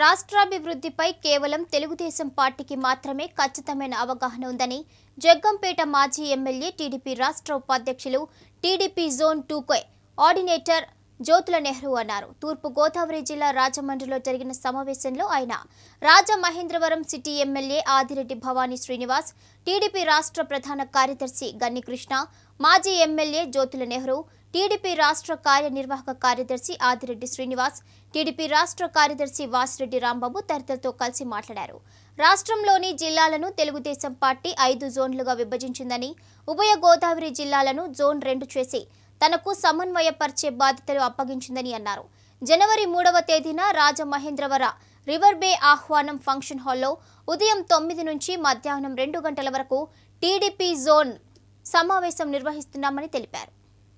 రాష్ట్రాభివృద్ధిపై కేవలం తెలుగుదేశం పార్టీకి మాత్రమే ఖచ్చితమైన అవగాహన ఉందని జగ్గంపేట మాజీ ఎమ్మెల్యే టీడీపీ రాష్ట్ర ఉపాధ్యక్షులు TDP zone two coordinator Jyothula Nehru అన్నారు తూర్పు గోదావరి జిల్లా రాజమండ్రిలో జరిగిన సమావేశంలో ఆయన Rajamahendravaram city MLA Adireddy Bhavani Srinivas TDP రాష్ట్ర ప్రధాన కార్యదర్శి గన్ని కృష్ణ మాజీ ఎమ్మెల్యే జ్యోతుల నెహ్రూ టీడీపీ రాష్ట్ర కార్యనిర్వాహక కార్యదర్శి ఆదిరెడ్డి శ్రీనివాస్ టీడీపీ రాష్ట్ర కార్యదర్శి వాసిరెడ్డి రాంబాబు తదితరులతో కలిసి మాట్లాడారు రాష్ట్రంలోని జిల్లాలను తెలుగుదేశం పార్టీ ఐదు జోన్లుగా విభజించిందని ఉభయ గోదావరి జిల్లాలను జోన్ రెండు చేసి తనకు సమన్వయపరిచే బాధ్యతలు అప్పగించిందని అన్నారు జనవరి మూడవ తేదీన రాజమహేంద్రవర రివర్ బే ఆహ్వానం ఫంక్షన్ హాల్లో ఉదయం తొమ్మిది నుంచి మధ్యాహ్నం రెండు గంటల వరకు టీడీపీ జోన్ సమావేశం నిర్వహిస్తున్నామని తెలిపారు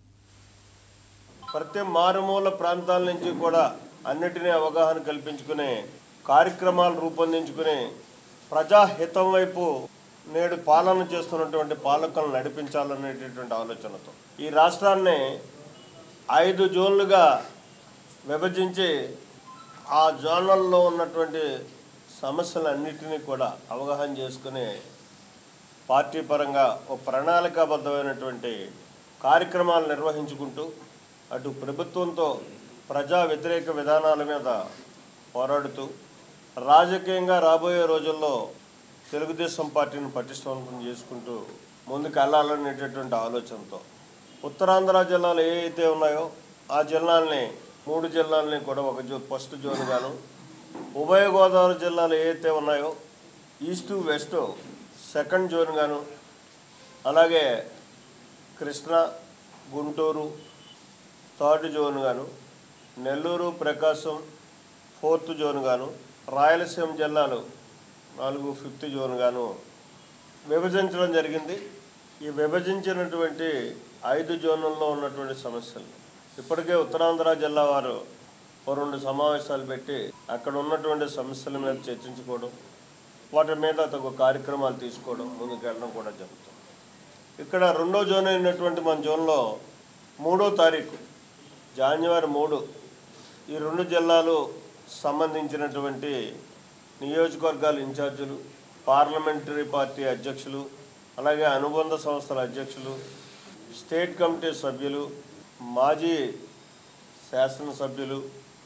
ప్రతి మారుమూల ప్రాంతాల నుంచి కూడా అన్నిటినీ అవగాహన కల్పించుకునే కార్యక్రమాలు రూపొందించుకుని ప్రజాహితం వైపు నేడు పాలన చేస్తున్నటువంటి పాలకులను నడిపించాలనేటటువంటి ఆలోచనతో ఈ రాష్ట్రాన్ని ఐదు జోన్లుగా విభజించి ఆ జోన్లలో ఉన్నటువంటి సమస్యలన్నిటినీ కూడా అవగాహన చేసుకుని పార్టీ పరంగా ఒక ప్రణాళికాబద్ధమైనటువంటి కార్యక్రమాలు నిర్వహించుకుంటూ అటు ప్రభుత్వంతో ప్రజా వ్యతిరేక విధానాల మీద పోరాడుతూ రాజకీయంగా రాబోయే రోజుల్లో తెలుగుదేశం పార్టీని పటిష్టవంతం చేసుకుంటూ ముందుకు వెళ్ళాలనేటటువంటి ఆలోచనతో ఉత్తరాంధ్ర జిల్లాలు ఏ అయితే ఉన్నాయో ఆ జిల్లాల్ని మూడు జిల్లాలని కూడా ఒక జో ఫస్ట్ జోన్ గాను ఉభయ గోదావరి జిల్లాలు ఏ అయితే ఉన్నాయో ఈస్ట్ వెస్ట్ సెకండ్ జోన్ గాను అలాగే కృష్ణా గుంటూరు థర్డ్ జోన్ గాను నెల్లూరు ప్రకాశం ఫోర్త్ జోన్ గాను రాయలసీమ జిల్లాలు నాలుగు ఫిఫ్త్ జోన్ గాను విభజించడం జరిగింది ఈ విభజించినటువంటి ఐదు జోన్లలో ఉన్నటువంటి సమస్యలు ఇప్పటికే ఉత్తరాంధ్ర జిల్లా వారు ఓ రెండు సమావేశాలు పెట్టి అక్కడ ఉన్నటువంటి సమస్యల మీద చర్చించుకోవడం వాటి మీద తగు కార్యక్రమాలు తీసుకోవడం ముందుకెళ్ళడం కూడా జరుగుతుంది ఇక్కడ రెండో జోన్ అయినటువంటి మన జోన్లో మూడో తారీఖు జాన్యువరి మూడు ఈ రెండు జిల్లాలు సంబంధించినటువంటి నియోజకవర్గాల ఇన్ఛార్జీలు పార్లమెంటరీ పార్టీ అధ్యక్షులు అలాగే అనుబంధ సంస్థల అధ్యక్షులు స్టేట్ కమిటీ సభ్యులు మాజీ శాసనసభ్యులు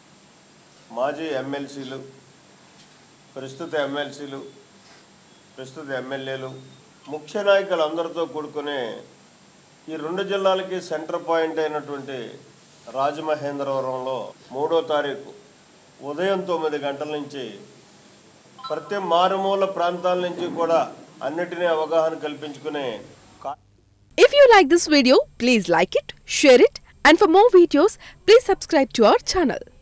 మాజీ ఎమ్మెల్సీలు ప్రస్తుత ఎమ్మెల్సీలు ప్రస్తుత ఎమ్మెల్యేలు ముఖ్య నాయకులందరితో కూడుకునే ఈ రెండు జిల్లాలకి సెంటర్ పాయింట్ అయినటువంటి రాజమహేంద్రవరంలో మూడో తారీఖు ఉదయం తొమ్మిది గంటల నుంచి ప్రతి మారుమూల ప్రాంతాల నుంచి కూడా అన్నిటినీ అవగాహన కల్పించుకునే కా- If you like this video, please like it, share it, and for more videos, please subscribe to our channel.